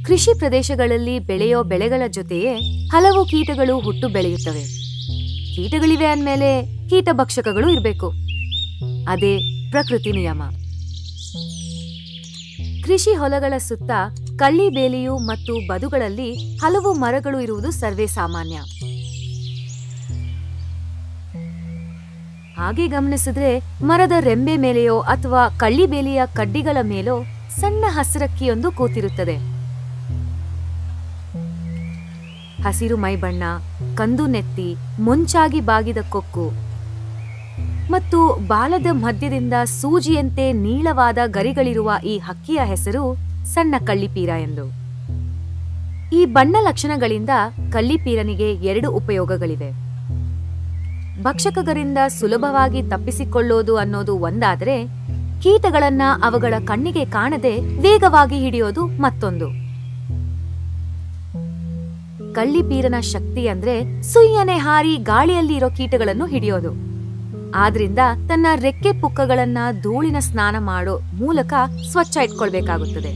ಕೃಷಿ ಪ್ರದೇಶಗಳಲ್ಲಿ ಬೆಳೆಯೋ ಬೆಳೆಗಳ ಜೊತೆಯೇ ಹಲವು ಕೀಟಗಳು ಹುಟ್ಟು ಬೆಳೆಯುತ್ತವೆ ಕೀಟಗಳಿವೆ ಅಂದ್ಮೇಲೆ ಕೀಟಭಕ್ಷಕಗಳು ಇರಬೇಕು ಅದೇ ಪ್ರಕೃತಿ ನಿಯಮ ಕೃಷಿ ಹೊಲಗಳ ಸುತ್ತ ಕಳ್ಳಿ ಬೇಲಿಯು ಮತ್ತು ಬದುಗಳಲ್ಲಿ ಹಲವು ಮರಗಳು ಇರುವುದು ಸರ್ವೇ ಸಾಮಾನ್ಯ ಹಾಗೆ ಗಮನಿಸಿದ್ರೆ ಮರದ ರೆಂಬೆ ಮೇಲೆಯೋ ಅಥವಾ ಕಳ್ಳಿ ಬೇಲಿಯ ಕಡ್ಡಿಗಳ ಮೇಲೋ ಸಣ್ಣ ಹಸಿರಕ್ಕಿಯೊಂದು ಕೂತಿರುತ್ತದೆ ಹಸಿರು ಮೈಬಣ್ಣ ಕಂದು ನೆತ್ತಿ ಮೊಂಚಾಗಿ ಬಾಗಿದ ಕೊಕ್ಕು ಮತ್ತು ಬಾಲದ ಮಧ್ಯದಿಂದ ಸೂಜಿಯಂತೆ ನೀಳವಾದ ಗರಿಗಳಿರುವ ಈ ಹಕ್ಕಿಯ ಹೆಸರು ಸಣ್ಣ ಕಳ್ಳಿಪೀರ ಎಂದು ಈ ಬಣ್ಣ ಲಕ್ಷಣಗಳಿಂದ ಕಳ್ಳಿಪೀರನಿಗೆ ಎರಡು ಉಪಯೋಗಗಳಿವೆ ಭಕ್ಷಕಗರಿಂದ ಸುಲಭವಾಗಿ ತಪ್ಪಿಸಿಕೊಳ್ಳೋದು ಅನ್ನೋದು ಒಂದಾದರೆ ಕೀಟಗಳನ್ನ ಅವುಗಳ ಕಣ್ಣಿಗೆ ಕಾಣದೆ ವೇಗವಾಗಿ ಹಿಡಿಯೋದು ಮತ್ತೊಂದು ಕಳ್ಳಿಪೀರನ ಶಕ್ತಿ ಅಂದ್ರೆ ಸುಯ್ಯನೆ ಹಾರಿ ಗಾಳಿಯಲ್ಲಿ ಇರೋ ಕೀಟಗಳನ್ನು ಹಿಡಿಯೋದು ಆದ್ರಿಂದ ತನ್ನ ರೆಕ್ಕೆ ಪುಕ್ಕಗಳನ್ನ ಧೂಳಿನ ಸ್ನಾನ ಮಾಡೋ ಮೂಲಕ ಸ್ವಚ್ಛ ಇಟ್ಕೊಳ್ಬೇಕಾಗುತ್ತದೆ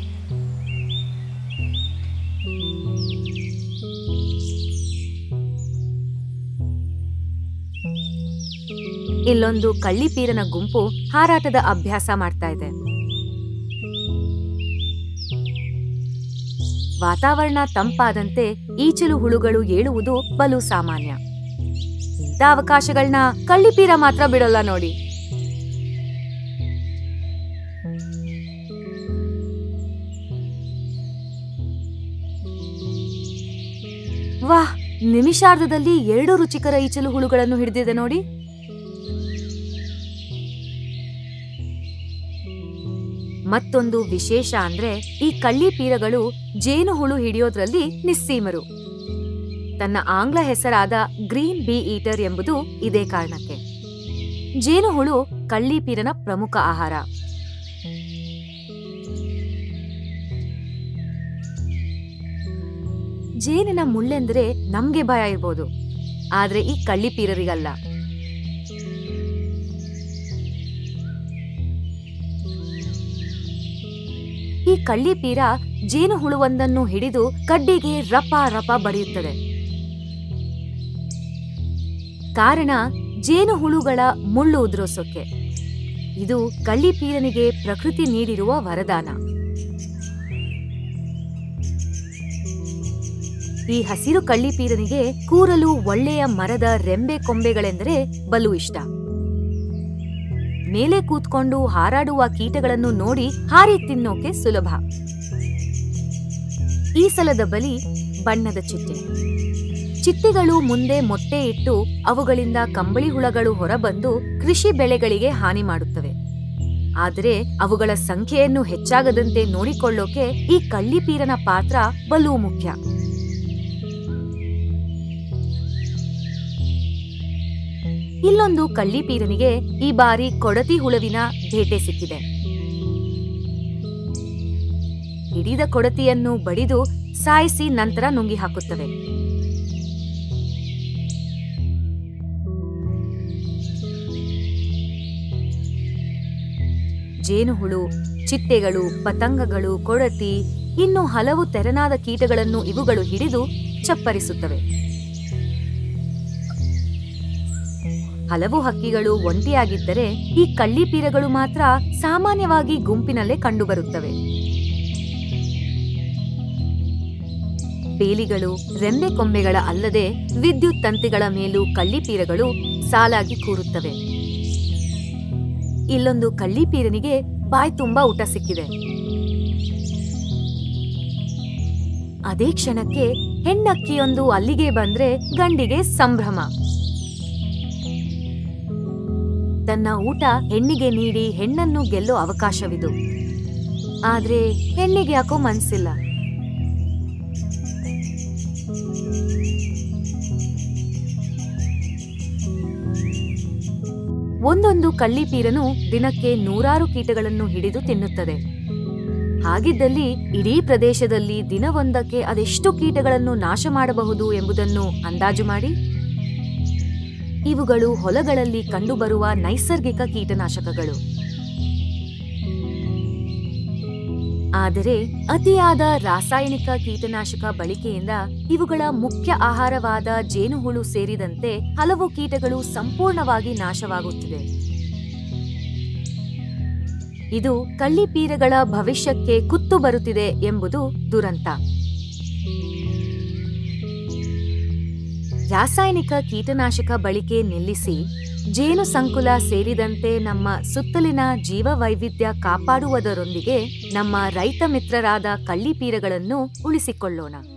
ಇಲ್ಲೊಂದು ಕಳ್ಳಿಪೀರನ ಗುಂಪು ಹಾರಾಟದ ಅಭ್ಯಾಸ ಮಾಡ್ತಾ ಇದೆ ವಾತಾವರಣ ತಂಪಾದಂತೆ ಈಚಲು ಹುಳುಗಳು ಏಳುವುದು ಬಲು ಸಾಮಾನ್ಯ ಇಂಥ ಅವಕಾಶಗಳನ್ನ ಕಳ್ಳಿಪೀರ ಮಾತ್ರ ಬಿಡೋಲ್ಲ ನೋಡಿ ವಾಹ್ ನಿಮಿಷಾರ್ಧದಲ್ಲಿ ಎರಡು ರುಚಿಕರ ಈಚಲು ಹುಳುಗಳನ್ನು ಹಿಡಿದಿದೆ ನೋಡಿ ಮತ್ತೊಂದು ವಿಶೇಷ ಅಂದ್ರೆ ಈ ಕಳ್ಳಿಪೀರಗಳು ಜೇನುಹುಳು ಹಿಡಿಯೋದ್ರಲ್ಲಿ ನಿಸ್ಸೀಮರು ತನ್ನ ಆಂಗ್ಲ ಹೆಸರಾದ ಗ್ರೀನ್ ಬಿ ಈಟರ್ ಎಂಬುದು ಇದೇ ಕಾರಣಕ್ಕೆ ಜೇನುಹುಳು ಕಳ್ಳಿಪೀರನ ಪ್ರಮುಖ ಆಹಾರ ಜೇನಿನ ಮುಳ್ಳೆಂದ್ರೆ ನಮ್ಗೆ ಭಯ ಇರ್ಬೋದು ಆದ್ರೆ ಈ ಕಳ್ಳಿಪೀರರಿಗಲ್ಲ ಈ ಕಳ್ಳಿಪೀರ ಜೇನುಹುಳುವೊಂದನ್ನು ಹಿಡಿದು ಕಡ್ಡಿಗೆ ರಪ ರಪ ಬಡಿಯುತ್ತದೆ ಕಾರಣ ಜೇನುಹುಳುಗಳ ಮುಳ್ಳು ಉದುರೋಸೋಕೆ ಇದು ಕಳ್ಳಿಪೀರನಿಗೆ ಪ್ರಕೃತಿ ನೀಡಿರುವ ವರದಾನ ಈ ಹಸಿರು ಕಳ್ಳಿಪೀರನಿಗೆ ಕೂರಲು ಒಳ್ಳೆಯ ಮರದ ರೆಂಬೆ ಕೊಂಬೆಗಳೆಂದರೆ ಬಲು ಇಷ್ಟ ಮೇಲೆ ಕೂತ್ಕೊಂಡು ಹಾರಾಡುವ ಕೀಟಗಳನ್ನು ನೋಡಿ ಹಾರಿ ತಿನ್ನೋಕೆ ಸುಲಭ ಈ ಸಲದ ಬಲಿ ಬಣ್ಣದ ಚಿಟ್ಟೆ ಚಿಟ್ಟೆಗಳು ಮುಂದೆ ಮೊಟ್ಟೆ ಇಟ್ಟು ಅವುಗಳಿಂದ ಕಂಬಳಿ ಹುಳಗಳು ಹೊರಬಂದು ಕೃಷಿ ಬೆಳೆಗಳಿಗೆ ಹಾನಿ ಮಾಡುತ್ತವೆ ಆದರೆ ಅವುಗಳ ಸಂಖ್ಯೆಯನ್ನು ಹೆಚ್ಚಾಗದಂತೆ ನೋಡಿಕೊಳ್ಳೋಕೆ ಈ ಕಳ್ಳಿಪೀರನ ಪಾತ್ರ ಬಲು ಮುಖ್ಯ ಇಲ್ಲೊಂದು ಕಳ್ಳಿಪೀರನಿಗೆ ಈ ಬಾರಿ ಕೊಡತಿ ಹುಳುವಿನ ಬೇಟೆ ಸಿಕ್ಕಿದೆ ಹಿಡಿದ ಕೊಡತಿಯನ್ನು ಬಡಿದು ಸಾಯಿಸಿ ನಂತರ ನುಂಗಿ ಹಾಕುತ್ತವೆ ಜೇನುಹುಳು ಚಿಟ್ಟೆಗಳು ಪತಂಗಗಳು ಕೊಡತಿ ಇನ್ನು ಹಲವು ತೆರನಾದ ಕೀಟಗಳನ್ನು ಇವುಗಳು ಹಿಡಿದು ಚಪ್ಪರಿಸುತ್ತವೆ ಹಲವು ಹಕ್ಕಿಗಳು ಒಂಟಿಯಾಗಿದ್ದರೆ ಈ ಕಳ್ಳಿಪೀರಗಳು ಮಾತ್ರ ಸಾಮಾನ್ಯವಾಗಿ ಗುಂಪಿನಲ್ಲೇ ಕಂಡುಬರುತ್ತವೆ ಬೇಲಿಗಳು ರೆಂಬೆ ಕೊಂಬೆಗಳ ಅಲ್ಲದೆ ವಿದ್ಯುತ್ ತಂತಿಗಳ ಮೇಲೂ ಕಳ್ಳಿಪೀರಗಳು ಸಾಲಾಗಿ ಕೂರುತ್ತವೆ ಇಲ್ಲೊಂದು ಕಳ್ಳಿಪೀರನಿಗೆ ಬಾಯ್ ತುಂಬಾ ಊಟ ಸಿಕ್ಕಿದೆ ಅದೇ ಕ್ಷಣಕ್ಕೆ ಹೆಣ್ಣಕ್ಕಿಯೊಂದು ಅಲ್ಲಿಗೆ ಬಂದ್ರೆ ಗಂಡಿಗೆ ಸಂಭ್ರಮ ತನ್ನ ಊಟ ಹೆಣ್ಣಿಗೆ ನೀಡಿ ಹೆಣ್ಣನ್ನು ಗೆಲ್ಲೋ ಅವಕಾಶವಿದು ಆದ್ರೆ ಹೆಣ್ಣಿಗೆ ಯಾಕೋ ಮನ್ಸಿಲ್ಲ ಒಂದೊಂದು ಕಳ್ಳಿಪೀರನು ದಿನಕ್ಕೆ ನೂರಾರು ಕೀಟಗಳನ್ನು ಹಿಡಿದು ತಿನ್ನುತ್ತದೆ ಹಾಗಿದ್ದಲ್ಲಿ ಇಡೀ ಪ್ರದೇಶದಲ್ಲಿ ದಿನವೊಂದಕ್ಕೆ ಅದೆಷ್ಟು ಕೀಟಗಳನ್ನು ನಾಶ ಮಾಡಬಹುದು ಎಂಬುದನ್ನು ಅಂದಾಜು ಮಾಡಿ ಇವುಗಳು ಹೊಲಗಳಲ್ಲಿ ಕಂಡುಬರುವ ನೈಸರ್ಗಿಕ ಕೀಟನಾಶಕಗಳು ಆದರೆ ಅತಿಯಾದ ರಾಸಾಯನಿಕ ಕೀಟನಾಶಕ ಬಳಕೆಯಿಂದ ಇವುಗಳ ಮುಖ್ಯ ಆಹಾರವಾದ ಜೇನುಹುಳು ಸೇರಿದಂತೆ ಹಲವು ಕೀಟಗಳು ಸಂಪೂರ್ಣವಾಗಿ ನಾಶವಾಗುತ್ತಿದೆ ಇದು ಕಳ್ಳಿಪೀರಗಳ ಭವಿಷ್ಯಕ್ಕೆ ಕುತ್ತು ಬರುತ್ತಿದೆ ಎಂಬುದು ದುರಂತ ರಾಸಾಯನಿಕ ಕೀಟನಾಶಕ ಬಳಕೆ ನಿಲ್ಲಿಸಿ ಜೇನು ಸಂಕುಲ ಸೇರಿದಂತೆ ನಮ್ಮ ಸುತ್ತಲಿನ ಜೀವ ವೈವಿಧ್ಯ ಕಾಪಾಡುವುದರೊಂದಿಗೆ ನಮ್ಮ ರೈತ ಮಿತ್ರರಾದ ಕಳ್ಳಿಪೀರಗಳನ್ನು ಉಳಿಸಿಕೊಳ್ಳೋಣ